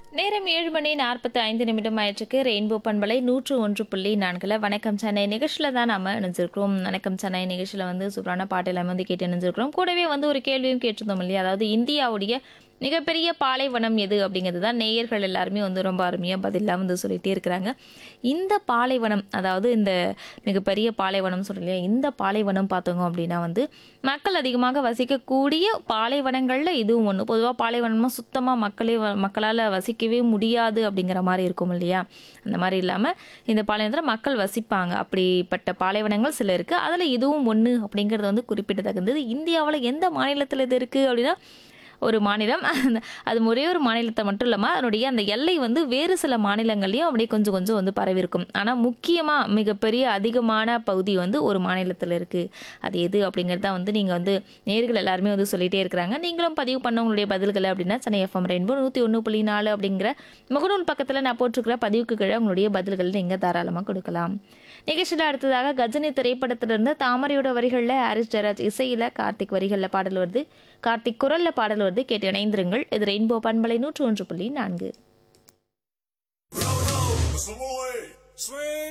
நேரம் ஏழு மணி நாற்பத்தி ஐந்து நிமிடம் ஆயிற்றுக்கு ரெயின்போ பண்பலை நூற்று ஒன்று புள்ளி நான்கில் வணக்கம் சென்னை நிகழ்ச்சியில் தான் நாம இணைஞ்சிருக்கிறோம் வணக்கம் சென்னை நிகழ்ச்சியில் வந்து சூப்பரான பாட்டு எல்லாமே வந்து கேட்டு இணைஞ்சிருக்கிறோம் கூடவே வந்து ஒரு கேள்வியும் கேட்டிருந்தோம் இல்லையா அதாவது இந்தியாவுடைய மிகப்பெரிய பாலைவனம் எது அப்படிங்கிறது தான் நேயர்கள் எல்லாருமே வந்து ரொம்ப அருமையாக பதிலாக வந்து சொல்லிகிட்டே இருக்கிறாங்க இந்த பாலைவனம் அதாவது இந்த மிகப்பெரிய பாலைவனம் சொல்லலையா இந்த பாலைவனம் பார்த்தோங்க அப்படின்னா வந்து மக்கள் அதிகமாக வசிக்கக்கூடிய பாலைவனங்களில் இதுவும் ஒன்று பொதுவாக பாலைவனமாக சுத்தமாக மக்களே வ- மக்களால் வசிக்கவே முடியாது அப்படிங்கிற மாதிரி இருக்கும் இல்லையா அந்த மாதிரி இல்லாமல் இந்த பாலைவனத்தில் மக்கள் வசிப்பாங்க அப்படிப்பட்ட பாலைவனங்கள் சில இருக்குது அதில் இதுவும் ஒன்று அப்படிங்கிறது வந்து குறிப்பிடத்தகுந்தது இந்தியாவில் எந்த மாநிலத்தில் இது இருக்குது அப்படின்னா ஒரு மாநிலம் அந்த- அது ஒரே ஒரு மாநிலத்தை மட்டும் இல்லாமல் அதனுடைய அந்த எல்லை வந்து வேறு சில மாநிலங்கள்லையும் அப்படியே கொஞ்சம் கொஞ்சம் வந்து பரவி இருக்கும் ஆனால் முக்கியமாக மிகப்பெரிய அதிகமான பகுதி வந்து ஒரு மாநிலத்தில் இருக்குது அது எது அப்படிங்கிறது தான் வந்து நீங்கள் வந்து நேர்கள் எல்லாருமே வந்து சொல்லிகிட்டே இருக்கிறாங்க நீங்களும் பதிவு பண்ண உங்களுடைய பதில்களை அப்படின்னா சென்னை எஃப்எம் ரெயின்போ நூற்றி ஒன்று புள்ளி நாலு அப்படிங்கிற முகநூல் பக்கத்தில் நான் போட்டிருக்கிற பதிவுக்கு கீழே உங்களுடைய பதில்கள் நீங்கள் தாராளமாக கொடுக்கலாம் நிகழ்ச்சியில் அடுத்ததாக கஜினி திரைப்படத்திலிருந்து தாமரையோட வரிகளில் ஹாரிஸ் ஜெராஜ் இசையில் கார்த்திக் வரிகளில் பாடல் வருது கார்த்திக் குரல்ல பாடல் வருது கேட்டு இணைந்திருங்கள் இது ரெயின்போ பண்பலை நூற்று ஒன்று புள்ளி நான்கு Savoy, swing.